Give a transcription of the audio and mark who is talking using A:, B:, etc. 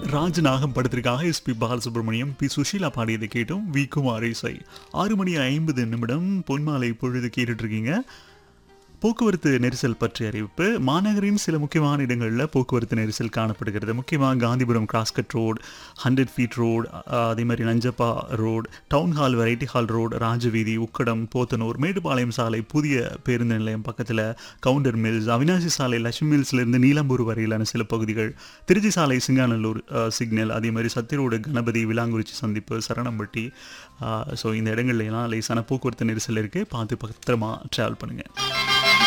A: ராஜநாகம் படத்திற்காக S P Balasubrahmanyam P Susheela பாடியதை கேட்டோம் வி குமார் இசை ஆறு மணி ஐம்பது நிமிடம் பொன்மாலை பொழுது கேட்டுட்டு இருக்கீங்க போக்குவரத்து நெரிசல் பற்றிய அறிவிப்பு மாநகரின் சில முக்கியமான இடங்களில் போக்குவரத்து நெரிசல் காணப்படுகிறது முக்கியமாக Gandhipuram cross cut road hundred feet road அதே மாதிரி Nanjappa road town hall variety hall road Rajaveedhi Ukkadam Podanur Mettupalayam சாலை புதிய பேருந்து நிலையம் பக்கத்தில் கவுண்டர் மில்ஸ் அவினாசி சாலை லட்சுமி மில்ஸ்லேருந்து நீலம்பூர் வரையிலான சில பகுதிகள் திருச்சி சாலை சிங்காநல்லூர் அஹ், சிக்னல் அதே மாதிரி சத்திரோடு கணபதி விலாங்குறிச்சி சந்திப்பு சரணம்பட்டி ஸோ இந்த இடங்கள்ல எல்லாம் லேசான போக்குவரத்து நெரிசல் இருக்குது பார்த்து பத்திரமா ட்ராவல் பண்ணுங்கள்